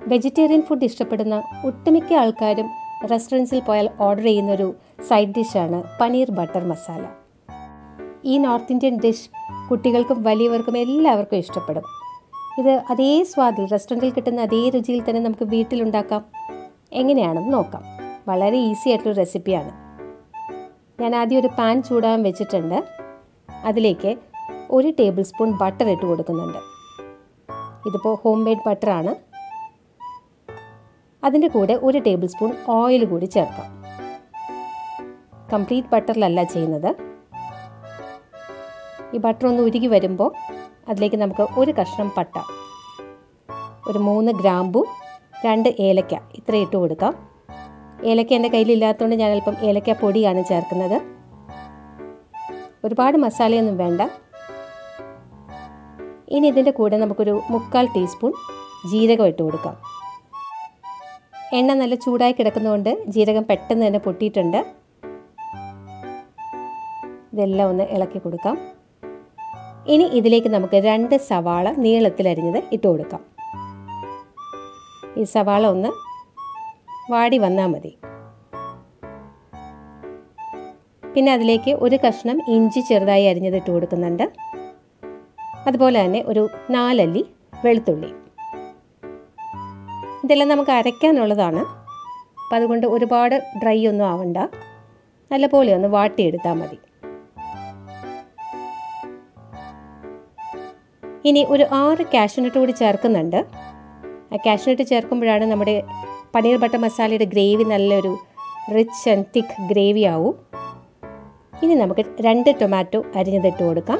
vegetarian food ഇഷ്ടപ്പെടുന്ന ഒട്ടുമിക്ക ആൾക്കാരും റെസ്റ്റോറൻറ്റ്സിൽ പോയാൽ ഓർഡർ ചെയ്യുന്നൊരു സൈഡ് ഡിഷാണ് പനീർ ബട്ടർ മസാല ഈ നോർത്ത് ഇന്ത്യൻ ഡിഷ് കുട്ടികൾക്കും വലിയവർക്കും എല്ലാവർക്കും ഇഷ്ടപ്പെടും ഇത് അതേ സ്വാദിൽ റെസ്റ്റോറൻറ്റിൽ കിട്ടുന്ന അതേ രുചിയിൽ തന്നെ നമുക്ക് വീട്ടിലുണ്ടാക്കാം എങ്ങനെയാണെന്ന് നോക്കാം വളരെ ഈസി ആയിട്ടുള്ള റെസിപ്പിയാണ് ഞാൻ ആദ്യം ഒരു പാൻ ചൂടാൻ വെച്ചിട്ടുണ്ട് അതിലേക്ക് ഒരു ടേബിൾ സ്പൂൺ ബട്ടർ ഇട്ട് കൊടുക്കുന്നുണ്ട് ഇതിപ്പോൾ ഹോം മെയ്ഡ് ബട്ടറാണ് അതിൻ്റെ കൂടെ ഒരു ടേബിൾ സ്പൂൺ ഓയിൽ കൂടി ചേർക്കാം കംപ്ലീറ്റ് ബട്ടറിലല്ല ചെയ്യുന്നത് ഈ ബട്ടർ ഒന്ന് ഉരുകി വരുമ്പോൾ അതിലേക്ക് നമുക്ക് ഒരു കഷ്ണം പട്ട ഒരു മൂന്ന് ഗ്രാമ്പു രണ്ട് ഏലക്ക ഇത്ര ഇട്ട് കൊടുക്കാം ഏലക്ക എൻ്റെ കയ്യിലില്ലാത്തതുകൊണ്ട് ഞാൻ അല്പം ഏലക്ക പൊടിയാണ് ചേർക്കുന്നത് ഒരുപാട് മസാലയൊന്നും വേണ്ട ഇനി ഇതിൻ്റെ കൂടെ നമുക്കൊരു മുക്കാൽ ടീസ്പൂൺ ജീരകം ഇട്ട് കൊടുക്കാം എണ്ണ നല്ല ചൂടായി കിടക്കുന്നതുകൊണ്ട് ജീരകം പെട്ടെന്ന് തന്നെ പൊട്ടിയിട്ടുണ്ട് ഇതെല്ലാം ഒന്ന് ഇളക്കി കൊടുക്കാം ഇനി ഇതിലേക്ക് നമുക്ക് രണ്ട് സവാള നീളത്തിലരിഞ്ഞത് ഇട്ട് കൊടുക്കാം ഈ സവാള ഒന്ന് വാടി വന്നാൽ മതി പിന്നെ അതിലേക്ക് ഒരു കഷ്ണം ഇഞ്ചി ചെറുതായി അരിഞ്ഞത് ഇട്ട് കൊടുക്കുന്നുണ്ട് അതുപോലെ തന്നെ ഒരു നാലല്ലി വെളുത്തുള്ളി ഇതെല്ലാം നമുക്ക് അരയ്ക്കാനുള്ളതാണ് അപ്പം അതുകൊണ്ട് ഒരുപാട് ഡ്രൈ ഒന്നും ആവണ്ട നല്ലപോലെ ഒന്ന് വാട്ടിയെടുത്താൽ മതി ഇനി ഒരു ആറ് കാഷ്നട്ട് കൂടി ചേർക്കുന്നുണ്ട് ആ കാഷ്നട്ട് ചേർക്കുമ്പോഴാണ് നമ്മുടെ പനീർ ബട്ടർ മസാലയുടെ ഗ്രേവി നല്ലൊരു റിച്ച് ആൻഡ് തിക്ക് ഗ്രേവി ആവും ഇനി നമുക്ക് രണ്ട് ടൊമാറ്റോ അരിഞ്ഞതിട്ട് കൊടുക്കാം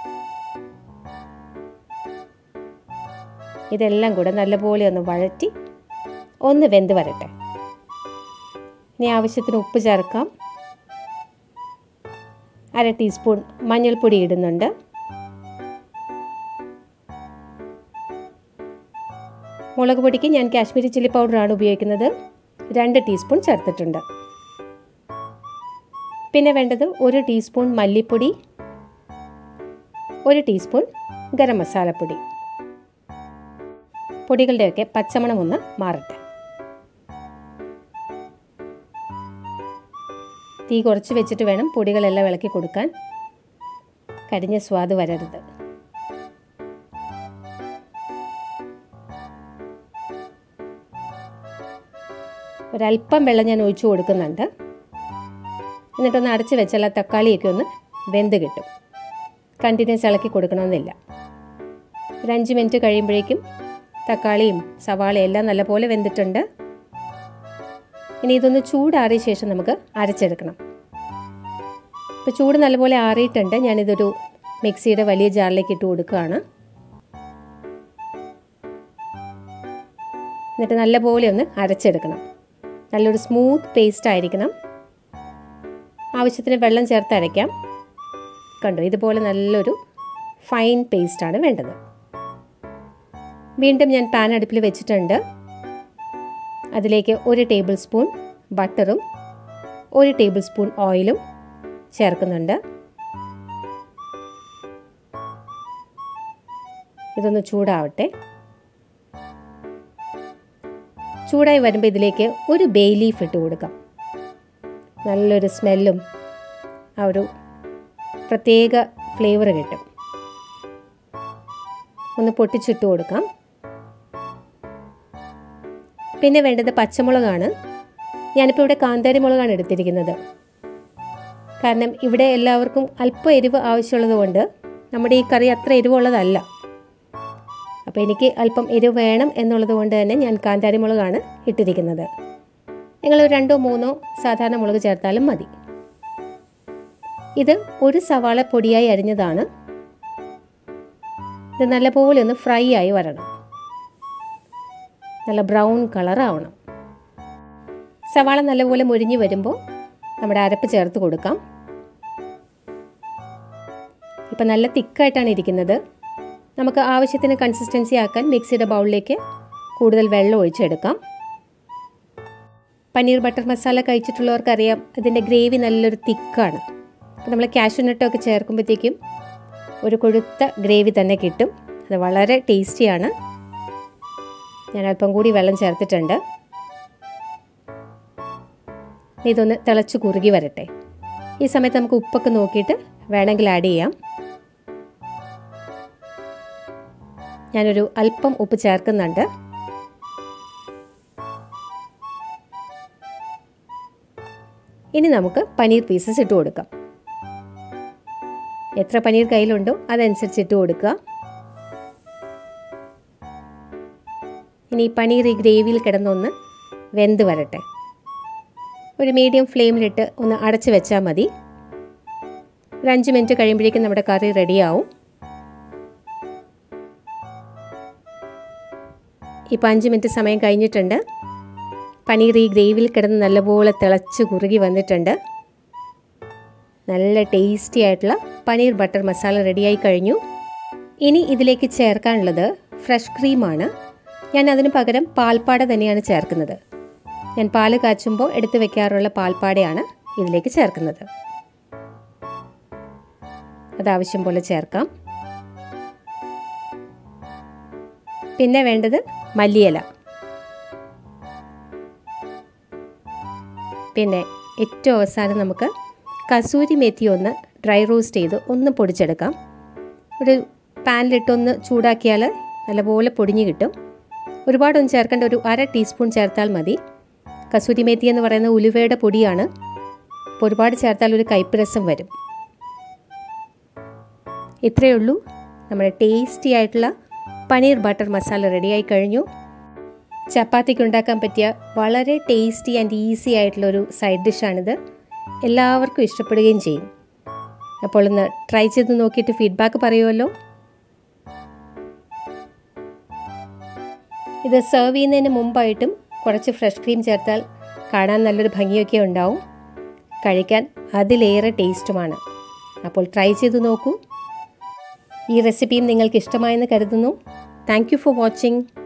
ഇതെല്ലാം കൂടെ നല്ലപോലെ ഒന്ന് വഴറ്റി ഒന്ന് വെന്ത് വരട്ടെ ഇനി ആവശ്യത്തിന് ഉപ്പ് ചേർക്കാം അര ടീസ്പൂൺ മഞ്ഞൾപ്പൊടി ഇടുന്നുണ്ട് മുളക് പൊടിക്ക് ഞാൻ കാശ്മീരി ചില്ലി പൗഡറാണ് ഉപയോഗിക്കുന്നത് രണ്ട് ടീസ്പൂൺ ചേർത്തിട്ടുണ്ട് പിന്നെ വേണ്ടത് ഒരു ടീസ്പൂൺ മല്ലിപ്പൊടി ഒരു ടീസ്പൂൺ ഗരം മസാലപ്പൊടി പൊടികളുടെയൊക്കെ പച്ചമണം ഒന്ന് മാറട്ടെ തീ കുറച്ച് വെച്ചിട്ട് വേണം പൊടികളെല്ലാം ഇളക്കി കൊടുക്കാൻ കരിഞ്ഞ സ്വാദ് വരരുത് ഒരല്പം വെള്ളം ഞാൻ ഒഴിച്ചു കൊടുക്കുന്നുണ്ട് എന്നിട്ടൊന്ന് അടച്ച് വെച്ചാൽ ആ തക്കാളിയൊക്കെ ഒന്ന് വെന്ത് കിട്ടും കണ്ടിന്യൂസ് ഇളക്കി കൊടുക്കണമെന്നില്ല ഒരു അഞ്ച് മിനിറ്റ് കഴിയുമ്പോഴേക്കും തക്കാളിയും സവാളയും എല്ലാം നല്ലപോലെ വെന്തിട്ടുണ്ട് ഇനി ഇതൊന്ന് ചൂടാറിയ ശേഷം നമുക്ക് അരച്ചെടുക്കണം ഇപ്പോൾ ചൂട് നല്ലപോലെ ആറിയിട്ടുണ്ട് ഞാനിതൊരു മിക്സിയുടെ വലിയ ജാറിലേക്ക് ഇട്ട് കൊടുക്കുകയാണ് എന്നിട്ട് നല്ലപോലെ ഒന്ന് അരച്ചെടുക്കണം നല്ലൊരു സ്മൂത്ത് പേസ്റ്റ് ആയിരിക്കണം ആവശ്യത്തിന് വെള്ളം ചേർത്ത് അരയ്ക്കാം കണ്ടോ ഇതുപോലെ നല്ലൊരു ഫൈൻ പേസ്റ്റാണ് വേണ്ടത് വീണ്ടും ഞാൻ പാൻ അടുപ്പിൽ വെച്ചിട്ടുണ്ട് അതിലേക്ക് ഒരു ടേബിൾ സ്പൂൺ ബട്ടറും ഒരു ടേബിൾ സ്പൂൺ ഓയിലും ചേർക്കുന്നുണ്ട് ഇതൊന്ന് ചൂടാവട്ടെ ചൂടായി വരുമ്പോൾ ഇതിലേക്ക് ഒരു ബേ ലീഫ് ഇട്ട് കൊടുക്കാം നല്ലൊരു സ്മെല്ലും ആ ഒരു പ്രത്യേക ഫ്ലേവർ കിട്ടും ഒന്ന് പൊട്ടിച്ചിട്ട് കൊടുക്കാം പിന്നെ വേണ്ടത് പച്ചമുളകാണ് ഞാനിപ്പോൾ ഇവിടെ കാന്താരി മുളകാണ് എടുത്തിരിക്കുന്നത് കാരണം ഇവിടെ എല്ലാവർക്കും അല്പം എരിവ് ആവശ്യമുള്ളത് കൊണ്ട് നമ്മുടെ ഈ കറി അത്ര എരിവുള്ളതല്ല അപ്പോൾ എനിക്ക് അല്പം എരിവ് വേണം എന്നുള്ളത് കൊണ്ട് തന്നെ ഞാൻ കാന്താരി മുളകാണ് ഇട്ടിരിക്കുന്നത് നിങ്ങൾ രണ്ടോ മൂന്നോ സാധാരണ മുളക് ചേർത്താലും മതി ഇത് ഒരു സവാള പൊടിയായി അരിഞ്ഞതാണ് ഇത് നല്ലപോലെ ഒന്ന് ഫ്രൈ ആയി വരണം നല്ല ബ്രൗൺ കളർ ആവണം സവാള നല്ലപോലെ മുരിഞ്ഞ് വരുമ്പോൾ നമ്മുടെ അരപ്പ് ചേർത്ത് കൊടുക്കാം ഇപ്പം നല്ല തിക്കായിട്ടാണ് ഇരിക്കുന്നത് നമുക്ക് ആവശ്യത്തിന് കൺസിസ്റ്റൻസി ആക്കാൻ മിക്സിയുടെ ബൗളിലേക്ക് കൂടുതൽ വെള്ളം ഒഴിച്ചെടുക്കാം പനീർ ബട്ടർ മസാല കഴിച്ചിട്ടുള്ളവർക്കറിയാം ഇതിൻ്റെ ഗ്രേവി നല്ലൊരു തിക്കാണ് അപ്പോൾ നമ്മൾ കാഷ്യൂനട്ടൊക്കെ ചേർക്കുമ്പോഴത്തേക്കും ഒരു കൊഴുത്ത ഗ്രേവി തന്നെ കിട്ടും അത് വളരെ ടേസ്റ്റിയാണ് ഞാൻ അല്പം കൂടി വെള്ളം ചേർത്തിട്ടുണ്ട് ഇതൊന്ന് തിളച്ച് കുറുകി വരട്ടെ ഈ സമയത്ത് നമുക്ക് ഉപ്പൊക്കെ നോക്കിയിട്ട് വേണമെങ്കിൽ ആഡ് ചെയ്യാം ഞാനൊരു അല്പം ഉപ്പ് ചേർക്കുന്നുണ്ട് ഇനി നമുക്ക് പനീർ പീസസ് ഇട്ട് കൊടുക്കാം എത്ര പനീർ കയ്യിലുണ്ടോ അതനുസരിച്ച് ഇട്ട് കൊടുക്കുക ഇനി ഈ പനീർ ഈ ഗ്രേവിയിൽ കിടന്നൊന്ന് വെന്ത് വരട്ടെ ഒരു മീഡിയം ഫ്ലെയിമിലിട്ട് ഒന്ന് അടച്ച് വെച്ചാൽ മതി ഒരു അഞ്ച് മിനിറ്റ് കഴിയുമ്പോഴേക്കും നമ്മുടെ കറി റെഡിയാവും ഇപ്പോൾ അഞ്ച് മിനിറ്റ് സമയം കഴിഞ്ഞിട്ടുണ്ട് പനീർ ഈ ഗ്രേവിയിൽ കിടന്ന് നല്ലപോലെ തിളച്ച് കുറുകി വന്നിട്ടുണ്ട് നല്ല ടേസ്റ്റി ആയിട്ടുള്ള പനീർ ബട്ടർ മസാല റെഡിയായി കഴിഞ്ഞു ഇനി ഇതിലേക്ക് ചേർക്കാനുള്ളത് ഫ്രഷ് ക്രീമാണ് ഞാൻ അതിന് പകരം പാൽപ്പാട തന്നെയാണ് ചേർക്കുന്നത് ഞാൻ പാല് കാച്ചുമ്പോൾ എടുത്തു വെക്കാറുള്ള പാൽപ്പാടയാണ് ഇതിലേക്ക് ചേർക്കുന്നത് അത് ആവശ്യം പോലെ ചേർക്കാം പിന്നെ വേണ്ടത് മല്ലിയില പിന്നെ ഏറ്റവും അവസാനം നമുക്ക് കസൂരി മെത്തി ഒന്ന് ഡ്രൈ റോസ്റ്റ് ചെയ്ത് ഒന്ന് പൊടിച്ചെടുക്കാം ഒരു പാനിലിട്ടൊന്ന് ചൂടാക്കിയാൽ നല്ലപോലെ പൊടിഞ്ഞ് കിട്ടും ഒരുപാടൊന്നും ചേർക്കേണ്ട ഒരു അര ടീസ്പൂൺ ചേർത്താൽ മതി കസൂരി മേത്തി എന്ന് പറയുന്ന ഉലുവയുടെ പൊടിയാണ് അപ്പോൾ ഒരുപാട് ചേർത്താൽ ഒരു കയ്പ്പ് രസം വരും ഇത്രയേ ഉള്ളൂ നമ്മുടെ ടേസ്റ്റി ആയിട്ടുള്ള പനീർ ബട്ടർ മസാല റെഡിയായി കഴിഞ്ഞു ചപ്പാത്തിക്ക് ഉണ്ടാക്കാൻ പറ്റിയ വളരെ ടേസ്റ്റി ആൻഡ് ഈസി ആയിട്ടുള്ളൊരു സൈഡ് ഡിഷാണിത് എല്ലാവർക്കും ഇഷ്ടപ്പെടുകയും ചെയ്യും അപ്പോൾ ഒന്ന് ട്രൈ ചെയ്ത് നോക്കിയിട്ട് ഫീഡ്ബാക്ക് പറയുമല്ലോ ഇത് സെർവ് ചെയ്യുന്നതിന് മുമ്പായിട്ടും കുറച്ച് ഫ്രഷ് ക്രീം ചേർത്താൽ കാണാൻ നല്ലൊരു ഭംഗിയൊക്കെ ഉണ്ടാവും കഴിക്കാൻ അതിലേറെ ടേസ്റ്റുമാണ് അപ്പോൾ ട്രൈ ചെയ്ത് നോക്കൂ ഈ റെസിപ്പിയും നിങ്ങൾക്ക് ഇഷ്ടമായെന്ന് കരുതുന്നു താങ്ക് യു ഫോർ വാച്ചിങ്